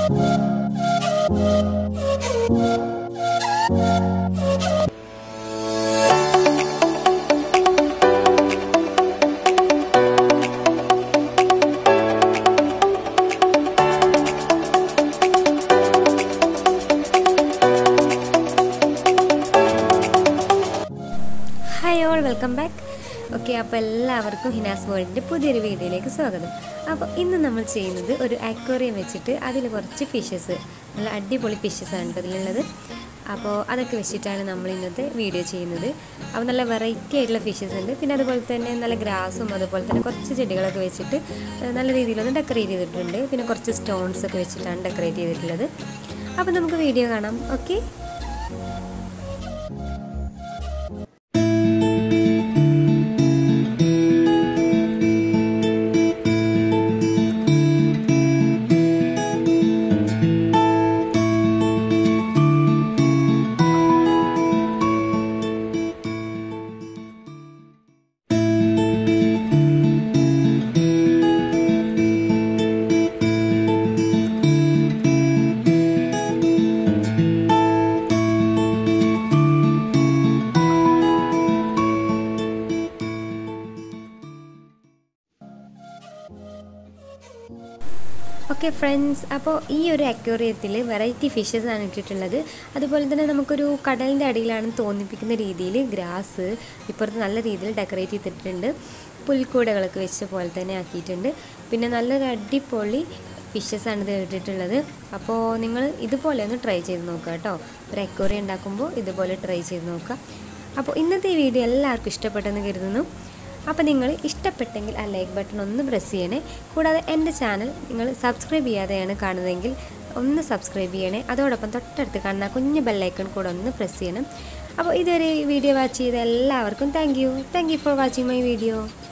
hi all welcome back okay അപ്പോൾ എല്ലാവർക്കും ഹിനാസ് വേൾഡിൻ്റെ പുതിയൊരു വീഡിയോയിലേക്ക് സ്വാഗതം അപ്പോൾ ഇന്ന് നമ്മൾ ചെയ്യുന്നത് ഒരു അക്വേറിയം വെച്ചിട്ട് അതിൽ കുറച്ച് ഫിഷസ് നല്ല അടിപൊളി ഫിഷസ് ആണ് കേട്ടോ ഇതിലുള്ളത് അപ്പോൾ അതൊക്കെ വെച്ചിട്ടാണ് നമ്മൾ ഇന്നത്തെ വീഡിയോ ചെയ്യുന്നത് അപ്പോൾ നല്ല വെറൈറ്റി ആയിട്ടുള്ള ഫിഷസ് ഉണ്ട് പിന്നെ അതുപോലെ തന്നെ നല്ല ഗ്രാസും അതുപോലെ തന്നെ കുറച്ച് ചെടികളൊക്കെ വെച്ചിട്ട് ഏഹ്, നല്ല രീതിയിലൊന്ന് ഡെക്കറേറ്റ് ചെയ്തിട്ടുണ്ട് പിന്നെ കുറച്ച് സ്റ്റോൺസ് ഒക്കെ വെച്ചിട്ടാണ് ഡെക്കറേറ്റ് ചെയ്തിട്ടുള്ളത് അപ്പോൾ നമുക്ക് വീഡിയോ കാണാം ഓക്കെ ഓക്കെ ഫ്രണ്ട്സ് അപ്പോൾ ഈ ഒരു അക്വേറിയത്തിൽ വെറൈറ്റി ഫിഷസ് ആണ് ഇട്ടിട്ടുള്ളത് അതുപോലെ തന്നെ നമുക്കൊരു കടലിൻ്റെ അടിയിലാണെന്ന് തോന്നിപ്പിക്കുന്ന രീതിയിൽ ഗ്രാസ് ഇപ്പുറത്ത് നല്ല രീതിയിൽ ഡെക്കറേറ്റ് ചെയ്തിട്ടുണ്ട് പുൽക്കൂടകളൊക്കെ വെച്ച പോലെ തന്നെ ആക്കിയിട്ടുണ്ട് പിന്നെ നല്ലൊരു അടിപൊളി ഫിഷസ് ആണ് ഇത് ഇട്ടിട്ടുള്ളത് അപ്പോൾ നിങ്ങൾ ഇതുപോലെ ഒന്ന് ട്രൈ ചെയ്ത് നോക്കുക കേട്ടോ ഒരു അക്വേറിയം ഉണ്ടാക്കുമ്പോൾ ഇതുപോലെ ട്രൈ ചെയ്ത് നോക്കുക അപ്പോൾ ഇന്നത്തെ ഈ വീഡിയോ എല്ലാവർക്കും ഇഷ്ടപ്പെട്ടെന്ന് കരുതുന്നു അപ്പോൾ നിങ്ങൾ ഇഷ്ടപ്പെട്ടെങ്കിൽ ആ ലൈക്ക് ബട്ടൺ ഒന്ന് പ്രസ് ചെയ്യണേ കൂടാതെ എൻ്റെ ചാനൽ നിങ്ങൾ സബ്സ്ക്രൈബ് ചെയ്യാതെയാണ് കാണുന്നതെങ്കിൽ ഒന്ന് സബ്സ്ക്രൈബ് ചെയ്യണേ അതോടൊപ്പം തൊട്ടടുത്ത് കാണുന്ന കുഞ്ഞ് ബെല്ലൈക്കൺ കൂടെ ഒന്ന് പ്രസ് ചെയ്യണം അപ്പോൾ ഇതുവരെ ഈ വീഡിയോ വാച്ച് ചെയ്ത എല്ലാവർക്കും thank you thank you for watching my video